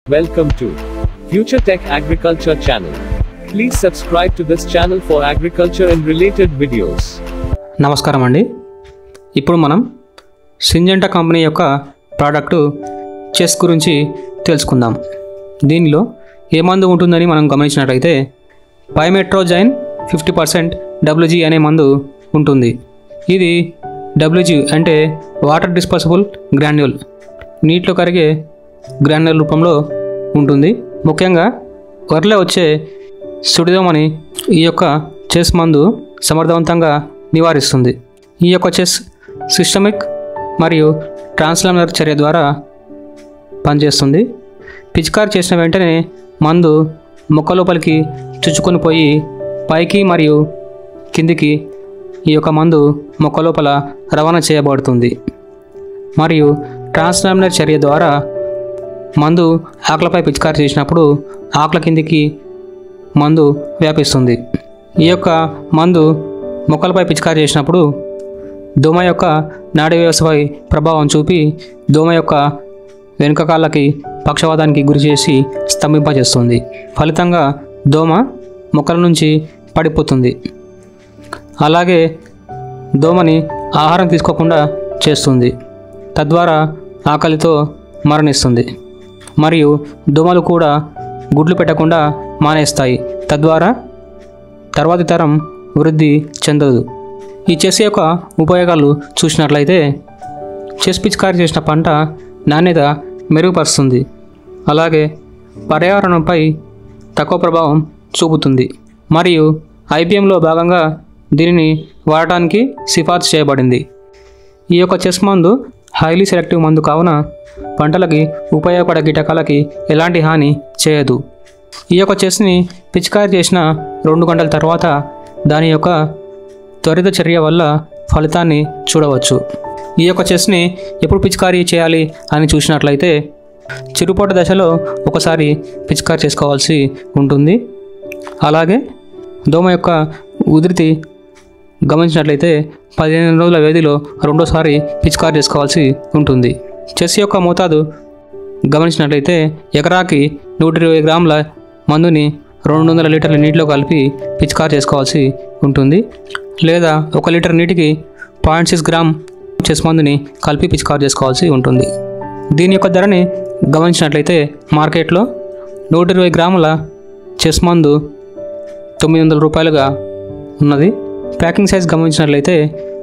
Welcome to Future Tech Agriculture channel. Please subscribe to this channel for agriculture and related videos. నమస్కారం అండి ఇప్పుడు మనం Syngenta company యొక్క product Chess గురించి తెలుసుకుందాం దీనిలో ఏ మందు ఉంటుందని మనం గమనించినట్లయితే పైమెట్రోజైన్ ఫిఫ్టీ పర్సెంట్ డబ్ల్యూజీ అనే మందు ఉంటుంది ఇది డబ్ల్యూజీ అంటే వాటర్ డిస్పర్సిబుల్ గ్రాన్యూల్ నీటిలో కరిగే గ్రాన్యూల్ రూపంలో ఉంటుంది ముఖ్యంగా వరిలో వచ్చే సుడిదోమని ఈ యొక్క చెస్ మందు సమర్థవంతంగా నివారిస్తుంది ఈ యొక్క చెస్ సిస్టమిక్ మరియు ట్రాన్స్లామినర్ చర్య ద్వారా పనిచేస్తుంది పిచికారి చేసిన వెంటనే మందు మొక్క లోపలికి చుచ్చుకొని పోయి పైకి మరియు కిందికి ఈ యొక్క మందు మొక్క లోపల రవాణా చేయబడుతుంది మరియు ట్రాన్స్లామినర్ చర్య ద్వారా మందు ఆకులపై పిచికారి చేసినప్పుడు ఆకుల కిందికి మందు వ్యాపిస్తుంది ఈ యొక్క మందు మొక్కలపై పిచికారి చేసినప్పుడు దోమ యొక్క నాడీ వ్యవస్థపై ప్రభావం చూపి దోమ యొక్క వెనుక కాళ్ళకి పక్షవాతానికి గురి చేసి స్తంభింపజేస్తుంది ఫలితంగా దోమ మొక్కల నుంచి పడిపోతుంది అలాగే దోమని ఆహారం తీసుకోకుండా చేస్తుంది తద్వారా ఆకలితో మరణిస్తుంది మరియు దోమలు కూడా గుడ్లు పెట్టకుండా మానేస్తాయి తద్వారా తర్వాతి తరం వృద్ధి చెందదు ఈ చెస్ యొక్క ఉపయోగాలు చూసినట్లయితే చెస్ పిచికారి చేసిన పంట నాణ్యత మెరుగుపరుస్తుంది అలాగే పర్యావరణంపై తక్కువ ప్రభావం చూపుతుంది మరియు ఐపీఎంలో భాగంగా దీనిని వాడటానికి సిఫార్సు చేయబడింది ఈ యొక్క చెస్ మందు హైలీ సెలెక్టివ్ మందు కావున పంటలకి ఉపయోగపడే కీటకాలకి ఎలాంటి హాని చేయదు ఈ యొక్క చెస్ని పిచికారి చేసిన రెండు గంటల తర్వాత దాని యొక్క త్వరిత చర్య వల్ల ఫలితాన్ని చూడవచ్చు ఈ యొక్క చెస్ని ఎప్పుడు పిచికారీ చేయాలి అని చూసినట్లయితే చిరుపోట దశలో ఒకసారి పిచికారి చేసుకోవాల్సి ఉంటుంది అలాగే దోమ యొక్క ఉధృతి గమనించినట్లయితే పదిహేను రోజుల వ్యవధిలో రెండోసారి పిచికారి చేసుకోవాల్సి ఉంటుంది చెస్ యొక్క మోతాదు గమనించినట్లయితే ఎకరాకి నూట ఇరవై గ్రాముల మందుని రెండు వందల లీటర్ల నీటిలో కలిపి పిచికారి చేసుకోవాల్సి ఉంటుంది లేదా ఒక లీటర్ నీటికి పాయింట్ సిక్స్ గ్రామ్ చెస్ మందుని కలిపి పిచికారి చేసుకోవాల్సి ఉంటుంది దీని యొక్క ధరని గమనించినట్లయితే మార్కెట్లో నూట ఇరవై గ్రాముల చెస్ మందు తొమ్మిది వందల రూపాయలుగా ఉన్నది ప్యాకింగ్ సైజ్ గమనించినట్లయితే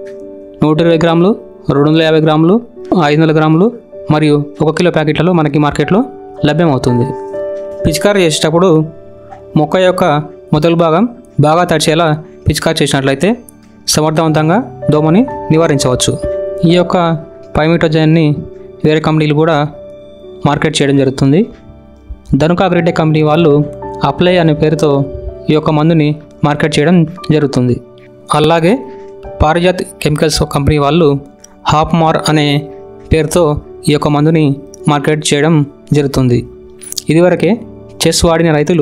నూట ఇరవై గ్రాములు రెండు వందల యాభై గ్రాములు ఐదు వందల గ్రాములు మరియు ఒక కిలో ప్యాకెట్లలో మనకి మార్కెట్లో లభ్యమవుతుంది పిచికారీ చేసేటప్పుడు మొక్క యొక్క మొదలు భాగం బాగా తడిచేలా పిచికారీ చేసినట్లయితే సమర్థవంతంగా దోమని నివారించవచ్చు ఈ యొక్క పైమిటోజన్ని వేరే కంపెనీలు కూడా మార్కెట్ చేయడం జరుగుతుంది ధనుక అగ్రిటెక్ కంపెనీ వాళ్ళు అప్లై అనే పేరుతో ఈ యొక్క మందుని మార్కెట్ చేయడం జరుగుతుంది అలాగే పారిజాత్ కెమికల్స్ కంపెనీ వాళ్ళు హాప్ మార్ అనే పేరుతో ఈ యొక్క మందుని మార్కెట్ చేయడం జరుగుతుంది ఇదివరకే చెస్ వాడిన రైతులు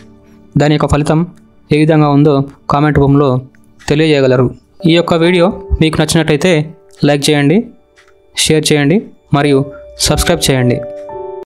దాని యొక్క ఫలితం ఏ విధంగా ఉందో కామెంట్ రూపంలో తెలియజేయగలరు ఈ యొక్క వీడియో మీకు నచ్చినట్టయితే లైక్ చేయండి షేర్ చేయండి మరియు సబ్స్క్రైబ్ చేయండి